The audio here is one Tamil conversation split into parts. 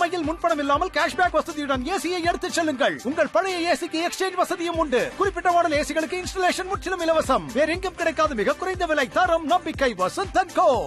இஎம்ஐயில் முன்பணம் இல்லாமல் கேஷ்பேக் வசதியுடன் ஏசியை எடுத்துச் செல்லுங்கள் உங்கள் பழைய ஏசிக்கு எக்ஸ்சேஞ்ச் வசதியும் உண்டு குறிப்பிட்ட மாடல் ஏசிகளுக்கு இன்ஸ்டலேஷன் முற்றிலும் இலவசம் வேற எங்கும் கிடைக்காத மிக குறைந்த விலை தரம் நம்பிக்கை வசந்தன் கோ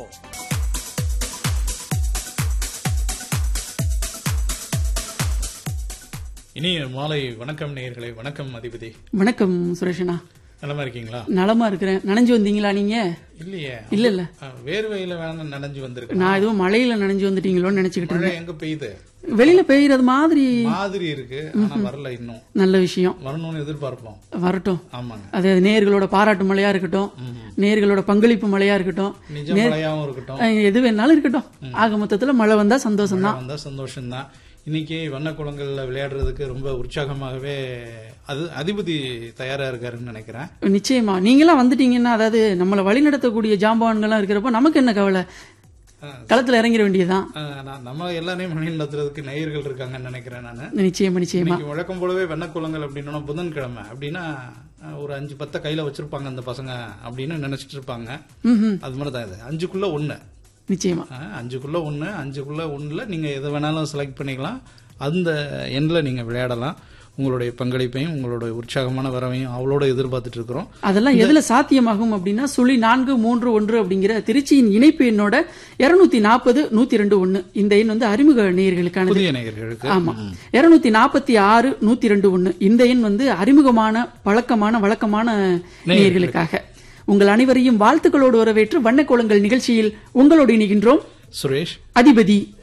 இனிய மாலை வணக்கம் நேயர்களே வணக்கம் அதிபதி வணக்கம் சுரேஷனா நலமா இருக்கீங்களா நலமா இருக்கிறேன் நனைஞ்சு வந்தீங்களா நீங்க இல்லையே இல்ல இல்ல அஹ், வேர்வையில வேணா நனைஞ்சு வந்திருக்கேன் நான் எதுவும் மழையில நனைஞ்சு வந்துட்டீங்களோன்னு நினைச்சுக்கிட்டு மழை இருந்தேன் எங்க பெய்யுது வெளியில பெய்யறது மாதிரி மாதிரி இருக்கு ஆனா வரல இன்னும் நல்ல விஷயம் வரணும்னு எதிர்பார்ப்போம் வரட்டும் ஆமாங்க அது நேர்களோட பாராட்டு மழையா இருக்கட்டும் நேர்களோட பங்களிப்பு மழையா இருக்கட்டும் நிஜ மழையாவும் இருக்கட்டும் அஹ், எது வேணாலும் இருக்கட்டும் ஆக மொத்தத்துல மழை வந்தா சந்தோஷம் தான் வந்தா சந்தோஷம் தான் இன்னைக்கு வண்ணக்குளங்கள்ல விளையாடுறதுக்கு ரொம்ப உற்சாகமாகவே அது அதிபதி தயாரா இருக்காருன்னு நினைக்கிறேன் நிச்சயமா நீங்களாம் வந்துட்டீங்கன்னா அதாவது நம்மளை வழிநடத்தக்கூடிய ஜாம்பவான்கள்லாம் இருக்கிறப்போ நமக்கு என்ன கவலை களத்துல இறங்கிட வேண்டியதுதான் அஹ், நான் நம்ம எல்லாரையும் மணி நடத்துறதுக்கு நேயர்கள் இருக்காங்கன்னு நினைக்கிறேன் நான் நிச்சயமா நிச்சயமா இன்னைக்கு வழக்கம் போலவே வெண்ணக்குளங்கள் அப்படின்னா புதன்கிழமை அப்படின்னா அஹ், ஒரு அஞ்சு பத்தை கையில வச்சிருப்பாங்க அந்த பசங்க அப்படின்னு நினைச்சிட்டு இருப்பாங்க ம்ஹும். அது மாதிரி தான் இது அஞ்சுக்குள்ள ஒண்ணு நிச்சயமா அஹ், அஞ்சுக்குள்ள ஒண்ணு அஞ்சுக்குள்ள ஒண்ணுல நீங்க எதை வேணாலும் செலக்ட் பண்ணிக்கலாம் அந்த எண்ணில் நீங்க விளையாடலாம் உங்களுடைய பங்களிப்பையும் உங்களுடைய உற்சாகமான வரவையும் அவளோட எதிர்பார்த்துட்டு இருக்கிறோம் அதெல்லாம் எதுல சாத்தியமாகும் அப்படின்னா சுழி நான்கு மூன்று ஒன்று அப்படிங்கிற திருச்சியின் இணைப்பு எண்ணோட இருநூத்தி நாற்பது நூத்தி ரெண்டு ஒண்ணு இந்த எண் வந்து அறிமுக நேயர்களுக்கானது புதிய நேயர்களுக்கு ஆமா இருநூத்தி நாற்பத்தி ஆறு நூத்தி ரெண்டு ஒண்ணு இந்த எண் வந்து அறிமுகமான பழக்கமான வழக்கமான நேயர்களுக்காக உங்கள் அனைவரையும் வாழ்த்துக்களோடு வரவேற்று வண்ணக்கோலங்கள் நிகழ்ச்சியில் உங்களோடு இணைகின்றோம் சுரேஷ் அதிபதி